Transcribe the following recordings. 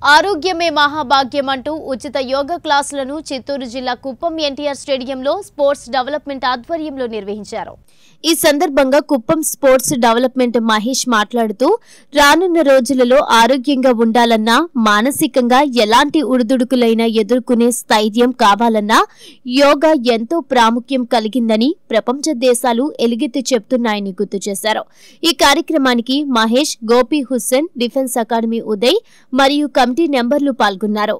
ఆరోగ్యమే మహాభాగ్యం అంటూ ఉచిత యోగా క్లాసులను చిత్తూరు జిల్లా కుప్పం ఎన్టీఆర్ స్టేడియంలో స్పోర్ట్స్ డెవలప్మెంట్ ఆధ్వర్యంలో నిర్వహించారు ఈ సందర్భంగా కుప్పం స్పోర్ట్స్ డెవలప్మెంట్ మహేష్ మాట్లాడుతూ రానున్న రోజులలో ఆరోగ్యంగా ఉండాలన్నా మానసికంగా ఎలాంటి ఉడుదుడుకులైనా ఎదుర్కొనే స్థైర్యం కావాలన్నా యోగా ఎంతో ప్రాముఖ్యం కలిగిందని ప్రపంచ దేశాలు ఎలుగెత్తి చెప్తున్నాయని గుర్తు చేశారు ఈ కార్యక్రమానికి మహేష్ గోపి హుస్సేన్ డిఫెన్స్ అకాడమీ ఉదయ్ మరియు కమిటీ నెంబర్లు పాల్గొన్నారు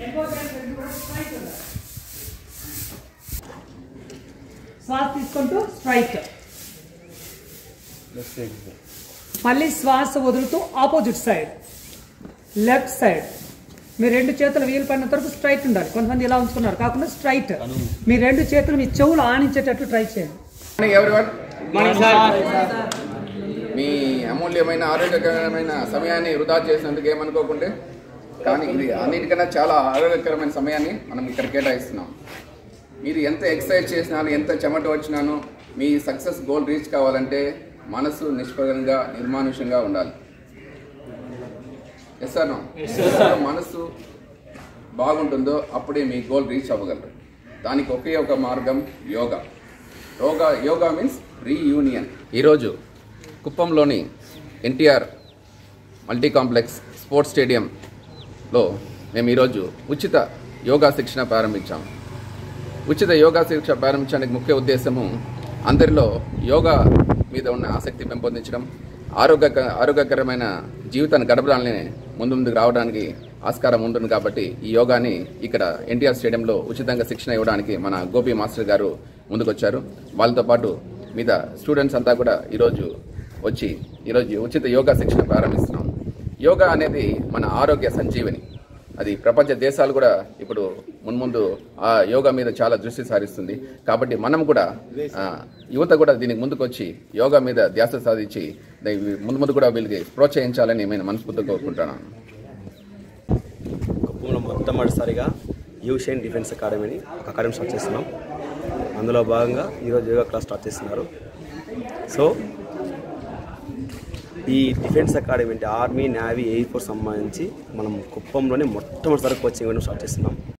శ్వాస తీసుకుంటూ స్ట్రైట్ మళ్ళీ శ్వాస వదులుతూ ఆపోజిట్ సైడ్ లెఫ్ట్ సైడ్ మీ రెండు చేతులు వీలు పడినంత వరకు స్ట్రైట్ ఉండాలి కొంతమంది ఇలా ఉంచుకున్నారు కాకుండా స్ట్రైట్ మీ రెండు చేతులు మీ చెవులు ఆనించేటట్టు ట్రై చేయండి మార్నింగ్ ఎవ్రీవన్ మీ అమూల్యమైన ఆరోగ్యకరమైన సమయాన్ని వృధా చేసినందుకు ఏమనుకోకుంటే కానీ ఇది అన్నిటికన్నా చాలా ఆరోగ్యకరమైన సమయాన్ని మనం ఇక్కడ కేటాయిస్తున్నాం మీరు ఎంత ఎక్సర్సైజ్ చేసినాను ఎంత చెమట వచ్చినాను మీ సక్సెస్ గోల్ రీచ్ కావాలంటే మనసు నిష్పరంగా నిర్మానుషంగా ఉండాలి ఎస్ సార్ మనసు బాగుంటుందో అప్పుడే మీ గోల్ రీచ్ అవ్వగలరు దానికి ఒకే ఒక మార్గం yoga yoga yoga means reunion ఈరోజు కుప్పంలోని ఎన్టీఆర్ మల్టీ కాంప్లెక్స్ స్పోర్ట్స్ స్టేడియంలో మేము ఈరోజు ఉచిత యోగా శిక్షణ ప్రారంభించాము ఉచిత యోగా శిక్షణ ప్రారంభించడానికి ముఖ్య ఉద్దేశము అందరిలో యోగా మీద ఉన్న ఆసక్తి పెంపొందించడం ఆరోగ్య ఆరోగ్యకరమైన జీవితాన్ని గడపడాలని ముందు ముందుకు రావడానికి ఆస్కారం ఉంటుంది కాబట్టి ఈ యోగాని ఇక్కడ ఎన్టీఆర్ స్టేడియంలో ఉచితంగా శిక్షణ ఇవ్వడానికి మన గోపి మాస్టర్ గారు ముందుకొచ్చారు వాళ్ళతో పాటు మీద స్టూడెంట్స్ అంతా కూడా ఈరోజు వచ్చి ఈరోజు ఉచిత యోగా శిక్షణ ప్రారంభిస్తున్నాం యోగా అనేది మన ఆరోగ్య సంజీవని అది ప్రపంచ దేశాలు కూడా ఇప్పుడు మున్ముందు ఆ యోగా మీద చాలా దృష్టి సారిస్తుంది కాబట్టి మనం కూడా ఆ, యువత కూడా దీనికి ముందుకు వచ్చి యోగా మీద ధ్యాస సాధించి దా- ముందు ముందు కూడా వీళ్ళకి ప్రోత్సహించాలని నేను మనస్ఫూర్తిగా కోరుకుంటున్నాను కుప్పంలో మొట్టమొదటిసారిగా యూషేన్ డిఫెన్స్ అకాడమీని ఒక అకాడమీ స్టార్ట్ చేస్తున్నాం అందులో భాగంగా ఈరోజు యోగా క్లాస్ స్టార్ట్ చేస్తున్నారు సో ఈ డిఫెన్స్ అకాడమీ అంటే ఆర్మీ నేవీ ఎయిర్ ఫోర్స్ సంబంధించి మనం కుప్పంలోనే మొట్టమొదటిసారి కోచింగ్ ఇవ్వడం స్టార్ట్ చేస్తున్నాం